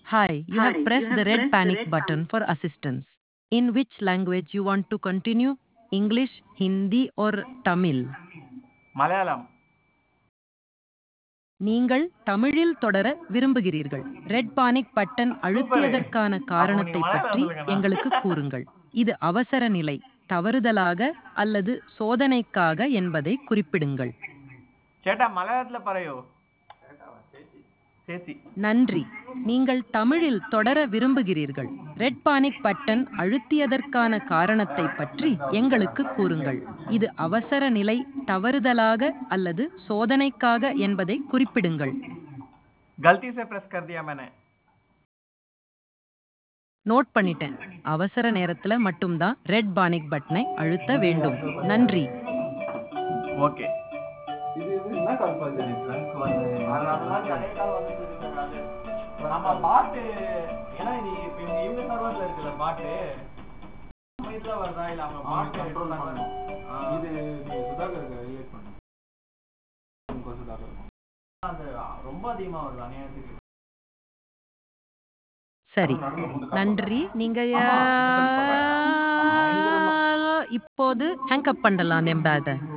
Hi, you have pressed the red panic button for assistance. In which language you want to continue? English, Hindi or Tamil? Malayalam நீங்கள் தமிழில் தொடர விரும்புகிறீர்கள் red panic button அழுத்தியதற்கான காரணத்தை பற்றி எங்களுக்கு கூறுங்கள் இது அவசர நிலை தவறுதலாக அல்லது சோதனைக்காக என்பதை குறிப்பிடுங்கள் ചേട്ടാ മലയാളത്തിലെ പറയോ ചേച്ചി நன்றி நீங்கள் தமிழில் தொடர விரும்புகிறீர்கள் ரெட் பானிக் பட்டன் அழுத்தியதற்கான காரணத்தை பற்றி எங்களுக்கு கூறுங்கள் இது அவசர நிலை தவறுதலாக அல்லது சோதனைக்காக என்பதை குறிப்பிடுங்கள் गलती से प्रेस कर दिया मैंने நோட் பண்ணிட்டேன் அவசர நேரத்துல மட்டும்தான் ரெட் பானிக் பட்டனை அழுத்த வேண்டும் நன்றி ஓகே இது வந்து என்ன கால் பாத்து ஆமா பாட்டு ஏன்னா இது இப்ப இவங்க இவங்க சர்வர்ல இருக்குல்ல பாட்டு நம்ம இதுல வருதா இல்ல அவங்க பாட்டு கண்ட்ரோல் server- பண்ணணும் ஆ. இது நீங்க சுதாகருக்கு ரிலேட் பண்ணுங்க உங்க சுதாகர் அது ரொம்ப அதிகமா வருது அநியாயத்துக்கு சரி நன்றி நீங்க இப்போது ஹேங்கப் பண்ணலாம் என் பேக